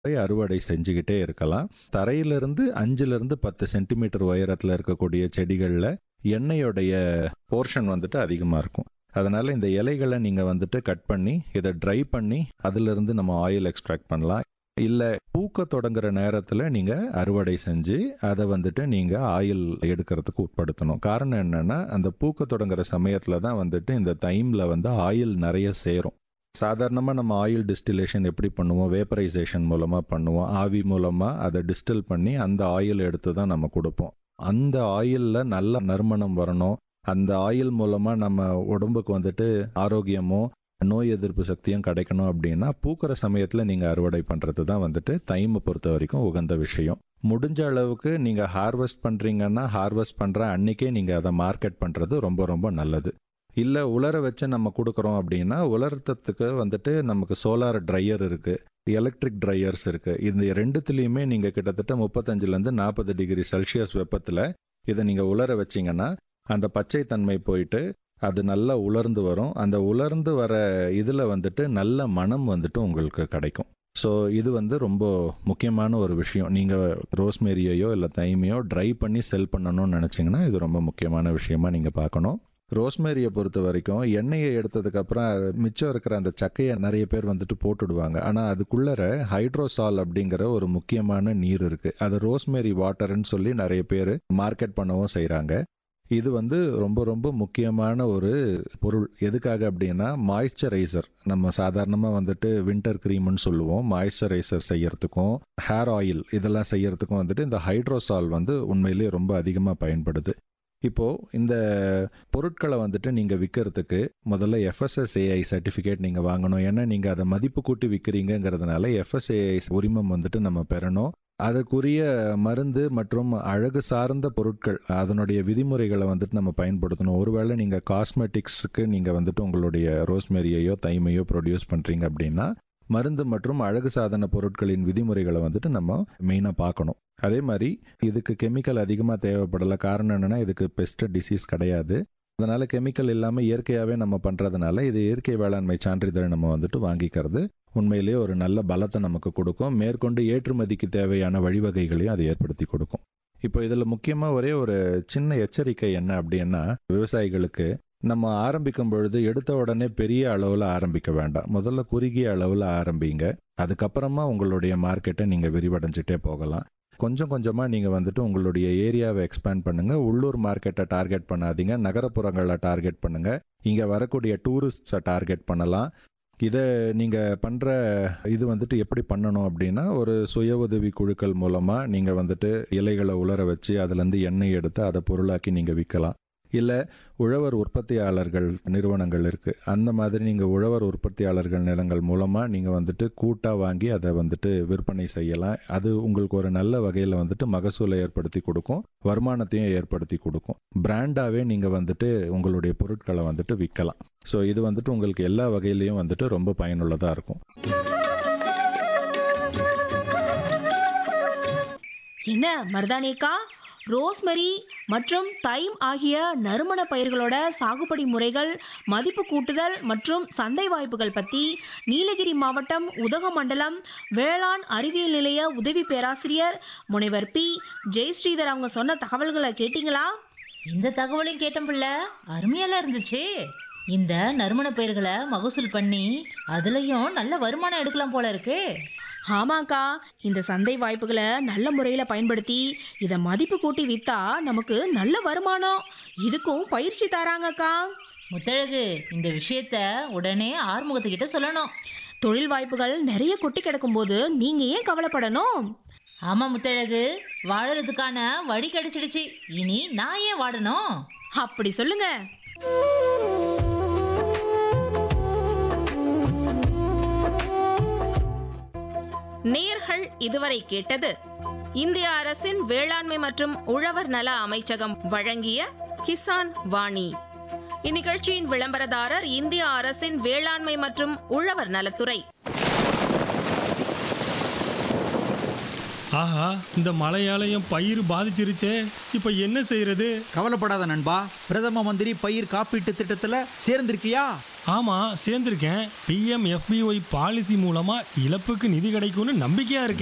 அறுவடை செஞ்சுக்கிட்டே இருக்கலாம் தரையிலிருந்து அஞ்சுலேருந்து பத்து சென்டிமீட்டர் உயரத்தில் இருக்கக்கூடிய செடிகளில் எண்ணெயோடைய போர்ஷன் வந்துட்டு அதிகமாக இருக்கும் அதனால இந்த இலைகளை நீங்கள் வந்துட்டு கட் பண்ணி இதை ட்ரை பண்ணி அதிலிருந்து நம்ம ஆயில் எக்ஸ்ட்ராக்ட் பண்ணலாம் இல்லை பூக்க தொடங்குற நேரத்தில் நீங்கள் அறுவடை செஞ்சு அதை வந்துட்டு நீங்கள் ஆயில் எடுக்கிறதுக்கு உட்படுத்தணும் காரணம் என்னன்னா அந்த பூக்க தொடங்குற சமயத்தில் தான் வந்துட்டு இந்த தைமில் வந்து ஆயில் நிறைய சேரும் சாதாரணமாக நம்ம ஆயில் டிஸ்டிலேஷன் எப்படி பண்ணுவோம் வேப்பரைசேஷன் மூலமாக பண்ணுவோம் ஆவி மூலமாக அதை டிஸ்டில் பண்ணி அந்த ஆயில் எடுத்து தான் நம்ம கொடுப்போம் அந்த ஆயிலில் நல்ல நறுமணம் வரணும் அந்த ஆயில் மூலமாக நம்ம உடம்புக்கு வந்துட்டு ஆரோக்கியமும் நோய் எதிர்ப்பு சக்தியும் கிடைக்கணும் அப்படின்னா பூக்கிற சமயத்தில் நீங்கள் அறுவடை பண்ணுறது தான் வந்துட்டு தைமை பொறுத்த வரைக்கும் உகந்த விஷயம் முடிஞ்ச அளவுக்கு நீங்கள் ஹார்வெஸ்ட் பண்ணுறீங்கன்னா ஹார்வெஸ்ட் பண்ணுற அன்னைக்கே நீங்கள் அதை மார்க்கெட் பண்ணுறது ரொம்ப ரொம்ப நல்லது இல்லை உலர வச்சு நம்ம கொடுக்குறோம் அப்படின்னா உலர்த்தத்துக்கு வந்துட்டு நமக்கு சோலார் ட்ரையர் இருக்குது எலக்ட்ரிக் ட்ரையர்ஸ் இருக்குது இந்த ரெண்டுத்துலேயுமே நீங்கள் கிட்டத்தட்ட முப்பத்தஞ்சுலேருந்து நாற்பது டிகிரி செல்சியஸ் வெப்பத்தில் இதை நீங்கள் உலர வச்சிங்கன்னா அந்த பச்சை தன்மை போயிட்டு அது நல்லா உலர்ந்து வரும் அந்த உலர்ந்து வர இதில் வந்துட்டு நல்ல மனம் வந்துட்டு உங்களுக்கு கிடைக்கும் ஸோ இது வந்து ரொம்ப முக்கியமான ஒரு விஷயம் நீங்கள் ரோஸ்மேரியையோ இல்லை தைமையோ ட்ரை பண்ணி செல் பண்ணணும்னு நினச்சிங்கன்னா இது ரொம்ப முக்கியமான விஷயமா நீங்கள் பார்க்கணும் ரோஸ்மேரியை பொறுத்த வரைக்கும் எண்ணெயை எடுத்ததுக்கப்புறம் அது மிச்சம் இருக்கிற அந்த சக்கையை நிறைய பேர் வந்துட்டு போட்டுடுவாங்க ஆனால் அதுக்குள்ளற ஹைட்ரோசால் அப்படிங்கிற ஒரு முக்கியமான நீர் இருக்குது அது ரோஸ்மேரி வாட்டர்னு சொல்லி நிறைய பேர் மார்க்கெட் பண்ணவும் செய்கிறாங்க இது வந்து ரொம்ப ரொம்ப முக்கியமான ஒரு பொருள் எதுக்காக அப்படின்னா மாய்ஸ்சரைசர் நம்ம சாதாரணமாக வந்துட்டு வின்டர் க்ரீம்னு சொல்லுவோம் மாய்ஸ்சரைசர் செய்யறதுக்கும் ஹேர் ஆயில் இதெல்லாம் செய்யறதுக்கும் வந்துட்டு இந்த ஹைட்ரோசால் வந்து உண்மையிலேயே ரொம்ப அதிகமாக பயன்படுது இப்போ இந்த பொருட்களை வந்துட்டு நீங்க விற்கிறதுக்கு முதல்ல எஃப்எஸ்எஸ்ஏஐ சர்டிஃபிகேட் நீங்க வாங்கணும் ஏன்னா நீங்க அதை மதிப்பு கூட்டி விற்கிறீங்கிறதுனால எஃப்எஸ்ஏஐ உரிமம் வந்துட்டு நம்ம பெறணும் அதற்குரிய மருந்து மற்றும் அழகு சார்ந்த பொருட்கள் அதனுடைய விதிமுறைகளை வந்துட்டு நம்ம பயன்படுத்தணும் ஒருவேளை நீங்கள் காஸ்மெட்டிக்ஸுக்கு நீங்கள் வந்துட்டு உங்களுடைய ரோஸ்மெரியையோ தைமையோ ப்ரொடியூஸ் பண்ணுறீங்க அப்படின்னா மருந்து மற்றும் அழகு சாதன பொருட்களின் விதிமுறைகளை வந்துட்டு நம்ம மெயினாக பார்க்கணும் அதே மாதிரி இதுக்கு கெமிக்கல் அதிகமாக தேவைப்படலை காரணம் என்னென்னா இதுக்கு பெஸ்ட் டிசீஸ் கிடையாது அதனால கெமிக்கல் இல்லாமல் இயற்கையாகவே நம்ம பண்ணுறதுனால இது இயற்கை வேளாண்மை சான்றிதழை நம்ம வந்துட்டு வாங்கிக்கிறது உண்மையிலேயே ஒரு நல்ல பலத்தை நமக்கு கொடுக்கும் மேற்கொண்டு ஏற்றுமதிக்கு தேவையான வழிவகைகளையும் அது ஏற்படுத்தி கொடுக்கும் இப்போ இதில் முக்கியமாக ஒரே ஒரு சின்ன எச்சரிக்கை என்ன அப்படின்னா விவசாயிகளுக்கு நம்ம ஆரம்பிக்கும் பொழுது எடுத்த உடனே பெரிய அளவில் ஆரம்பிக்க வேண்டாம் முதல்ல குறுகிய அளவில் ஆரம்பிங்க அதுக்கப்புறமா உங்களுடைய மார்க்கெட்டை நீங்கள் விரிவடைஞ்சிட்டே போகலாம் கொஞ்சம் கொஞ்சமாக நீங்கள் வந்துட்டு உங்களுடைய ஏரியாவை எக்ஸ்பேண்ட் பண்ணுங்கள் உள்ளூர் மார்க்கெட்டை டார்கெட் பண்ணாதீங்க நகரப்புறங்களை டார்கெட் பண்ணுங்கள் இங்கே வரக்கூடிய டூரிஸ்ட்ஸை டார்கெட் பண்ணலாம் இதை நீங்கள் பண்ணுற இது வந்துட்டு எப்படி பண்ணணும் அப்படின்னா ஒரு சுய உதவி குழுக்கள் மூலமாக நீங்கள் வந்துட்டு இலைகளை உலர வச்சு அதுலேருந்து எண்ணெய் எடுத்து அதை பொருளாக்கி நீங்கள் விற்கலாம் இல்லை உழவர் உற்பத்தியாளர்கள் நிறுவனங்கள் இருக்குது அந்த மாதிரி நீங்கள் உழவர் உற்பத்தியாளர்கள் நிலங்கள் மூலமாக நீங்கள் வந்துட்டு கூட்டாக வாங்கி அதை வந்துட்டு விற்பனை செய்யலாம் அது உங்களுக்கு ஒரு நல்ல வகையில் வந்துட்டு மகசூலை ஏற்படுத்தி கொடுக்கும் வருமானத்தையும் ஏற்படுத்தி கொடுக்கும் பிராண்டாகவே நீங்கள் வந்துட்டு உங்களுடைய பொருட்களை வந்துட்டு விற்கலாம் ஸோ இது வந்துட்டு உங்களுக்கு எல்லா வகையிலையும் வந்துட்டு ரொம்ப பயனுள்ளதாக இருக்கும் என்ன மருதானிக்கா ரோஸ்மெரி மற்றும் தைம் ஆகிய நறுமண பயிர்களோட சாகுபடி முறைகள் மதிப்பு கூட்டுதல் மற்றும் சந்தை வாய்ப்புகள் பற்றி நீலகிரி மாவட்டம் உதகமண்டலம் வேளாண் அறிவியல் நிலைய உதவி பேராசிரியர் முனைவர் பி ஜெயஸ்ரீதர் அவங்க சொன்ன தகவல்களை கேட்டிங்களா இந்த தகவலையும் கேட்டோம் பிள்ள அருமையால இருந்துச்சு இந்த நறுமண பயிர்களை மகசூல் பண்ணி அதுலயும் நல்ல வருமானம் எடுக்கலாம் போல இருக்கு ஆமாக்கா இந்த சந்தை வாய்ப்புகளை நல்ல முறையில் பயன்படுத்தி இதை மதிப்பு கூட்டி விற்றா நமக்கு நல்ல வருமானம் இதுக்கும் பயிற்சி தராங்கக்கா முத்தழகு இந்த விஷயத்த உடனே ஆறுமுகத்துக்கிட்ட சொல்லணும் தொழில் வாய்ப்புகள் நிறைய கொட்டி கிடக்கும்போது நீங்க ஏன் கவலைப்படணும் ஆமா முத்தழகு வாழறதுக்கான வழி கிடைச்சிடுச்சு இனி நான் ஏன் வாடணும் அப்படி சொல்லுங்க நேர்கள் இதுவரை கேட்டது இந்திய அரசின் வேளாண்மை மற்றும் உழவர் நல அமைச்சகம் வழங்கிய கிசான் வாணி இந்நிகழ்ச்சியின் விளம்பரதாரர் இந்திய அரசின் வேளாண்மை மற்றும் உழவர் நலத்துறை ஆஹா இந்த மழையாலயம் பயிர் பாதிச்சிருச்சே இப்போ என்ன செய்யறது கவலைப்படாத நண்பா பிரதம மந்திரி பயிர் காப்பீட்டு திட்டத்துல சேர்ந்திருக்கியா ஆமா சேர்ந்திருக்கேன் பிஎம் எஃபிஒய் பாலிசி மூலமா இழப்புக்கு நிதி கிடைக்கும்னு நம்பிக்கையா இருக்கேன்